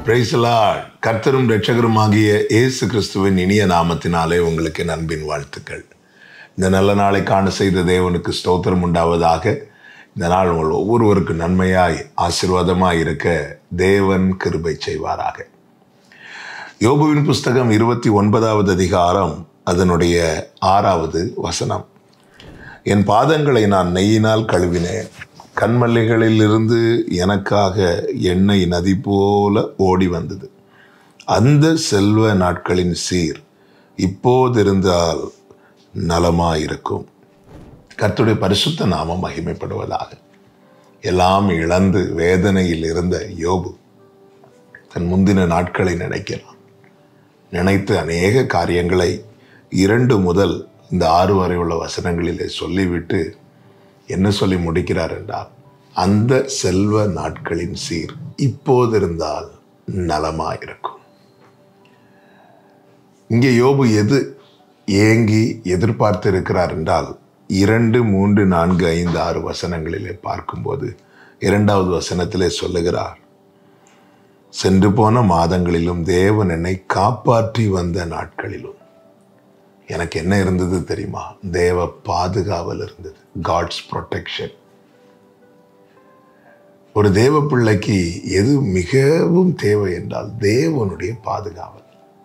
பிரைசலா கர்த்தரும் இரட்சகருமாகிய இயேசு கிறிஸ்துவின் இனிய நாமத்தினாலே உங்களுக்கு என் அன்பின் வாழ்த்துக்கள் இந்த நல்ல நாளை காண செய்த தேவனுக்கு ஸ்தோத்திரம் உண்டாவதாக இந்த நாள் உங்கள் ஒவ்வொருவருக்கு நன்மையாய் ஆசீர்வாதமாய் இருக்க தேவன் கிருபை செய்வாராக யோபுவின் புஸ்தகம் இருபத்தி ஒன்பதாவது அதிகாரம் அதனுடைய ஆறாவது வசனம் என் பாதங்களை நான் நெய்யினால் கழுவினேன் கண்மல்லிகளிலிருந்து எனக்காக எண்ணெய் நதி போல ஓடி வந்தது அந்த செல்வ நாட்களின் சீர் இப்போதிருந்தால் நலமாயிருக்கும் கர்த்தருடைய பரிசுத்த நாமம் மகிமைப்படுவதாக எல்லாம் இழந்து வேதனையில் இருந்த யோபு தன் முந்தின நாட்களை நினைக்கிறான் நினைத்து அநேக காரியங்களை இரண்டு முதல் இந்த ஆறு வரை உள்ள வசனங்களிலே சொல்லிவிட்டு என்ன சொல்லி முடிக்கிறார் என்றால் அந்த செல்வ நாட்களின் சீர் இப்போதிருந்தால் நலமாயிருக்கும் இங்கே யோபு எது ஏங்கி எதிர்பார்த்து இருக்கிறார் என்றால் இரண்டு மூன்று நான்கு ஐந்து ஆறு வசனங்களிலே பார்க்கும்போது இரண்டாவது வசனத்திலே சொல்லுகிறார் சென்று போன மாதங்களிலும் தேவன் என்னை காப்பாற்றி வந்த நாட்களிலும் எனக்கு என்ன இருந்தது தெரியுமா தேவ பாதுகாவல் இருந்தது காட்ஸ் ப்ரொடெக்ஷன் ஒரு தேவ பிள்ளைக்கு எது மிகவும் தேவை என்றால் தேவனுடைய பாதுகாவல்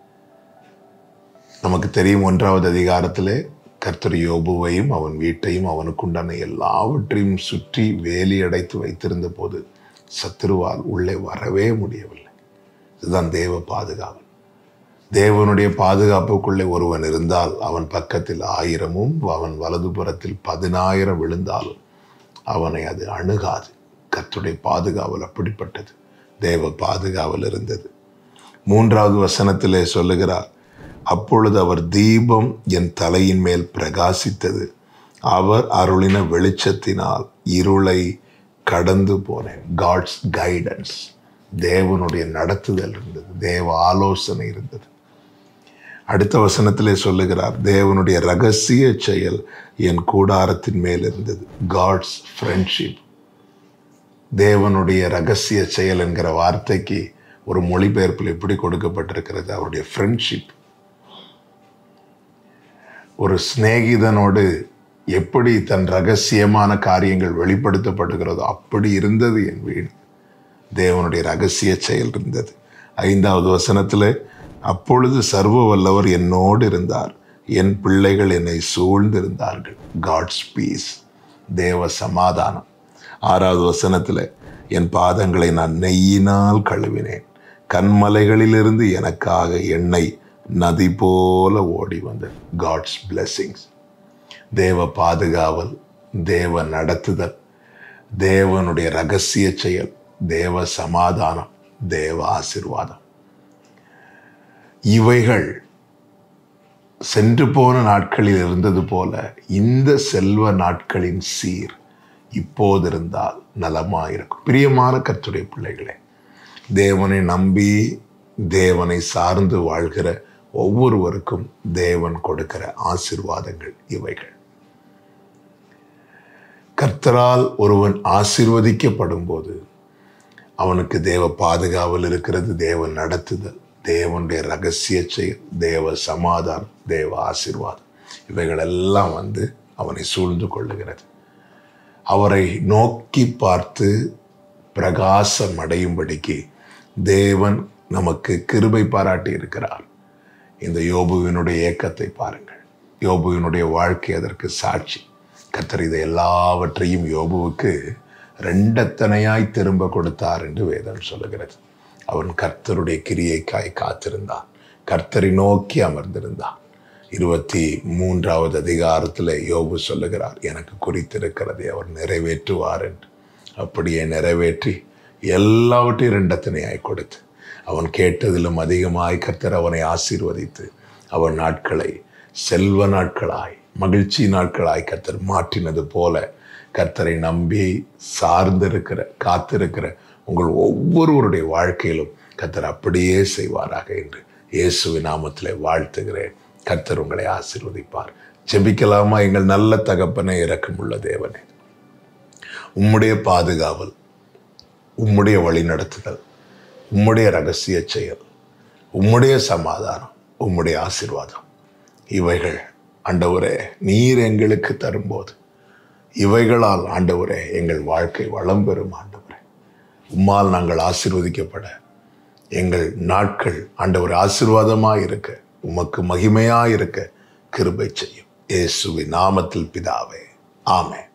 நமக்கு தெரியும் ஒன்றாவது அதிகாரத்திலே கர்த்தர் யோபுவையும் அவன் வீட்டையும் அவனுக்குண்டான எல்லாவற்றையும் சுற்றி வேலி அடைத்து வைத்திருந்த போது சத்துருவால் உள்ளே வரவே முடியவில்லை இதுதான் தேவ பாதுகாவல் தேவனுடைய பாதுகாப்புக்குள்ளே ஒருவன் இருந்தால் அவன் பக்கத்தில் ஆயிரமும் அவன் வலதுபுறத்தில் பதினாயிரம் விழுந்தாலும் அவனை அது அணுகாது கர்த்தருடைய பாதுகாவல் அப்படிப்பட்டது தேவ பாதுகாவல் இருந்தது மூன்றாவது வசனத்திலே சொல்லுகிறார் அப்பொழுது அவர் தீபம் என் தலையின் மேல் பிரகாசித்தது அவர் அருளின வெளிச்சத்தினால் இருளை கடந்து போனேன் காட்ஸ் கைடன்ஸ் தேவனுடைய நடத்துதல் இருந்தது தேவ ஆலோசனை இருந்தது அடுத்த வசனத்திலே சொல்லுகிறார் தேவனுடைய ரகசிய செயல் என் கூடாரத்தின் மேல் இருந்தது காட்ஸ் ஃப்ரெண்ட்ஷிப் தேவனுடைய ரகசிய செயல் என்கிற வார்த்தைக்கு ஒரு மொழிபெயர்ப்பில் எப்படி கொடுக்கப்பட்டிருக்கிறது அவருடைய ஃப்ரெண்ட்ஷிப் ஒரு சிநேகிதனோடு எப்படி தன் ரகசியமான காரியங்கள் வெளிப்படுத்தப்படுகிறதோ அப்படி இருந்தது என் வீடு தேவனுடைய ரகசிய செயல் இருந்தது ஐந்தாவது வசனத்தில் அப்பொழுது சர்வ வல்லவர் என்னோடு இருந்தார் என் பிள்ளைகள் என்னை சூழ்ந்திருந்தார்கள் காட்ஸ் பீஸ் தேவ சமாதானம் ஆறாவது வசனத்தில் என் பாதங்களை நான் நெய்யினால் கழுவினேன் கண்மலைகளிலிருந்து எனக்காக எண்ணெய் நதி போல ஓடி வந்தது காட்ஸ் பிளெஸ்ஸிங்ஸ் தேவ பாதுகாவல் தேவ நடத்துதல் தேவனுடைய ரகசிய செயல் தேவ சமாதானம் தேவ ஆசிர்வாதம் இவைகள் சென்று போன நாட்களில் இருந்தது போல இந்த செல்வ நாட்களின் சீர் இப்போது இருந்தால் நலமாயிருக்கும் பிரியமான கத்துடைய பிள்ளைகளே தேவனை நம்பி தேவனை சார்ந்து வாழ்கிற ஒவ்வொருவருக்கும் தேவன் கொடுக்கிற ஆசிர்வாதங்கள் இவைகள் கர்த்தரால் ஒருவன் ஆசிர்வதிக்கப்படும் போது அவனுக்கு தேவ பாதுகாவல் இருக்கிறது தேவன் நடத்துதல் தேவனுடைய ரகசிய செயல் தேவ சமாதானம் தேவ ஆசிர்வாதம் இவைகள் எல்லாம் வந்து அவனை சூழ்ந்து கொள்ளுகிறது அவரை நோக்கி பார்த்து பிரகாசம் அடையும்படிக்கு தேவன் நமக்கு கிருபை பாராட்டி இருக்கிறார் இந்த யோபுவினுடைய ஏக்கத்தை பாருங்கள் யோபுவினுடைய வாழ்க்கை அதற்கு சாட்சி கத்தர் இதை எல்லாவற்றையும் யோபுவுக்கு ரெண்டத்தனையாய் திரும்ப கொடுத்தார் என்று வேதம் சொல்லுகிறது அவன் கர்த்தருடைய கிரியைக்காய் காத்திருந்தான் கர்த்தரை நோக்கி அமர்ந்திருந்தான் இருபத்தி மூன்றாவது அதிகாரத்தில் யோபு சொல்லுகிறார் எனக்கு குறித்திருக்கிறதை அவர் நிறைவேற்றுவார் என்று அப்படியே நிறைவேற்றி எல்லாவற்றையும் ரெண்டத்தனையாய் கொடுத்து அவன் கேட்டதிலும் அதிகமாய் கர்த்தர் அவனை ஆசீர்வதித்து அவன் நாட்களை செல்வ நாட்களாய் மகிழ்ச்சி நாட்களாய் கர்த்தர் மாற்றினது போல கர்த்தரை நம்பி சார்ந்திருக்கிற காத்திருக்கிற உங்கள் ஒவ்வொருவருடைய வாழ்க்கையிலும் கர்த்தர் அப்படியே செய்வாராக என்று இயேசுவின் நாமத்தில் வாழ்த்துகிறேன் கர்த்தர் உங்களை ஆசீர்வதிப்பார் ஜெபிக்கலாமா எங்கள் நல்ல தகப்பனை இறக்கமுள்ள தேவனே உம்முடைய பாதுகாவல் உம்முடைய வழிநடத்துதல் உம்முடைய ரகசிய செயல் உம்முடைய சமாதானம் உம்முடைய ஆசீர்வாதம் இவைகள் ஆண்டவரே நீர் எங்களுக்கு தரும்போது இவைகளால் ஆண்டவரே எங்கள் வாழ்க்கை வளம் பெறும் ஆண்டவரே உம்மால் நாங்கள் ஆசீர்வதிக்கப்பட எங்கள் நாட்கள் ஆண்டவர் ஆசீர்வாதமாக இருக்க உமக்கு மகிமையாக இருக்க கிருபை செய்யும் இயேசுவின் நாமத்தில் பிதாவே ஆமென்